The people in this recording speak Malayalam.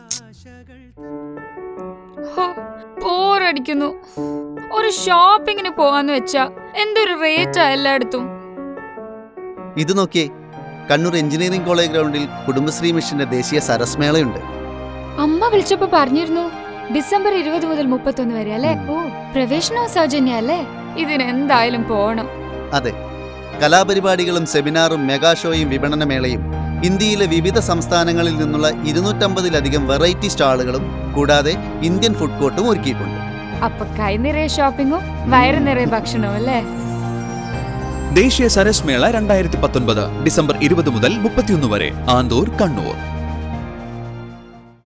ഹോ, ബോറടിക്കുന്നു ഒരു ഷോപ്പിങ്ങിന് പോവാന്ന് വെച്ചാ എന്തൊരു റേറ്റാ എല്ലായിടത്തും ഇത് നോക്കിയേ കണ്ണൂർ എഞ്ചിനീയറിംഗ് കോളേജ് ഗ്രൗണ്ടിൽ കുടുംബശ്രീ മിഷന്റെ ദേശീയ സരസ്മേളയുണ്ട് അമ്മ വിളിച്ചപ്പോ പറഞ്ഞിരുന്നു ഡിസംബർ ഇരുപത് മുതൽ മുപ്പത്തൊന്ന് വരെ അല്ലേ ഓ പ്രവേശനവും സൗജന്യ അല്ലേ ഇതിനെന്തായാലും പോണം അതെ കലാപരിപാടികളും സെമിനാറും മെഗാ ഷോയും വിപണനമേളയും ഇന്ത്യയിലെ വിവിധ സംസ്ഥാനങ്ങളിൽ നിന്നുള്ള ഇരുന്നൂറ്റമ്പതിലധികം വെറൈറ്റി സ്റ്റാളുകളും കൂടാതെ ഇന്ത്യൻ ഫുഡ് കോർട്ടും ഒരുക്കിയിട്ടുണ്ട് അപ്പൊ കൈ നിറയെ ഷോപ്പിങ്ങും വയറ് നിറയെ ഭക്ഷണവും അല്ലേ ദേശീയ സരസ് മേള രണ്ടായിരത്തി പത്തൊൻപത് ഡിസംബർ ഇരുപത് മുതൽ മുപ്പത്തിയൊന്ന് വരെ ആന്തൂർ കണ്ണൂർ